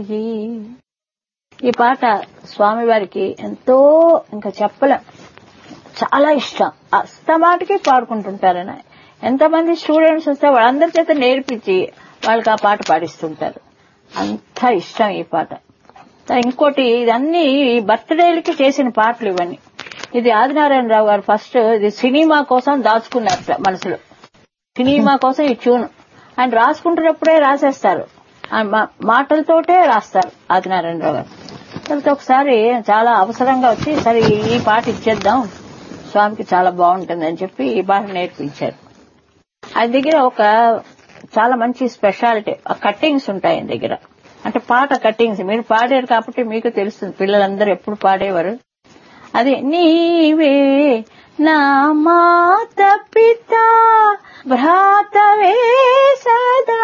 G ఈ పాట స్వామి వారికి ఎంతో ఇంకా చెప్పలేం చాలా ఇష్టం అస్తమాటికి పాడుకుంటుంటారన ఎంతమంది స్టూడెంట్స్ వస్తే వాళ్ళందరి చేత నేర్పించి వాళ్ళకి ఆ పాట పాడిస్తుంటారు అంత ఇష్టం ఈ పాట ఇంకోటి ఇదన్నీ బర్త్డేలకి చేసిన పాటలు ఇవన్నీ ఇది ఆదినారాయణరావు గారు ఫస్ట్ ఇది సినిమా కోసం దాచుకున్నారు మనసులో సినిమా కోసం ఈ ట్యూన్ ఆయన రాసుకుంటున్నప్పుడే రాసేస్తారు ఆ మా- మాటలతోటే రాస్తారు ఆదినారాయణరావు గారు తర్వాత ఒకసారి చాలా అవసరంగా వచ్చి సరే ఈ- ఈ పాట ఇచ్చేద్దాం స్వామికి చాలా బాగుంటుంది అని చెప్పి ఈ పాట నేర్పించారు ఆయన దగ్గర ఒక చాలా మంచి స్పెషాలిటీ ఆ కట్టింగ్స్ ఉంటాయి ఆయన దగ్గర అంటే పాట కట్టింగ్స్ మీరు పాడారు కాబట్టి మీకు తెలుస్తుంది పిల్లలందరూ ఎప్పుడు పాడేవారు అది నీవే నా మాత పిత భ్రాతవే సదా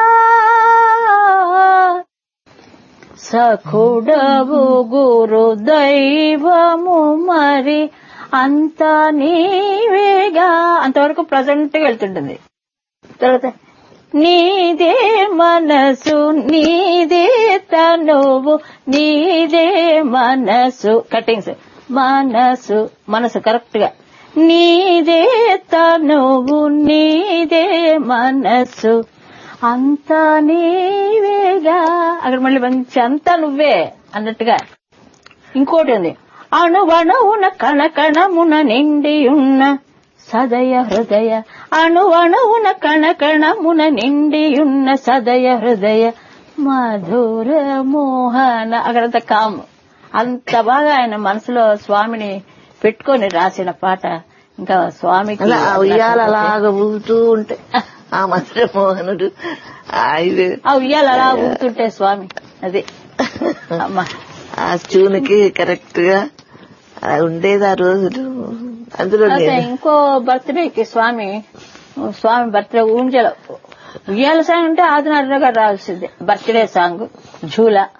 సఖుడవు గురు దైవము మరి అంత నీవేగా అంతవరకు ప్రజెంట్ గా వెళ్తుంటుంది తర్వాత నీదే మనసు నీదే తనువు నీదే మనసు కటింగ్స్ మనసు మనసు కరెక్ట్ గా నీదే తనువు నీదే మనసు అంతా నీవేగా అక్కడ మళ్ళీ మంచి అంతా నువ్వే అన్నట్టుగా ఇంకోటి ఉంది అణువణువున కణకణమున నిండి ఉన్న సదయ హృదయ అణువణువున కణకణమున నిండి ఉన్న సదయ హృదయ మధుర మోహన అక్కడంత కాము అంత బాగా ఆయన మనసులో స్వామిని పెట్టుకొని రాసిన పాట ఇంకా స్వామికి అలా ఆ ఉయ్యాల అలాగ ఊగుతూ ఉంటే ఆ మధుర మోహనుడు ఆ ఇది ఆ ఉయ్యాల అలా ఊగుతుంటే స్వామి అదే అమ్మా ఆ ట్యూన్కి కరెక్ట్ గా ఆ ఉండేది ఆ రోజులు అందులో తర్వాత నేను ఇంకో బర్త్డేకి స్వామి స్వామి బర్త్డే ఊంజల ఉయ్యాల సాంగ్ అంటే ఆదినారాయణ గారు రావాల్సిందే బర్త్డే సాంగ్ ఝూలా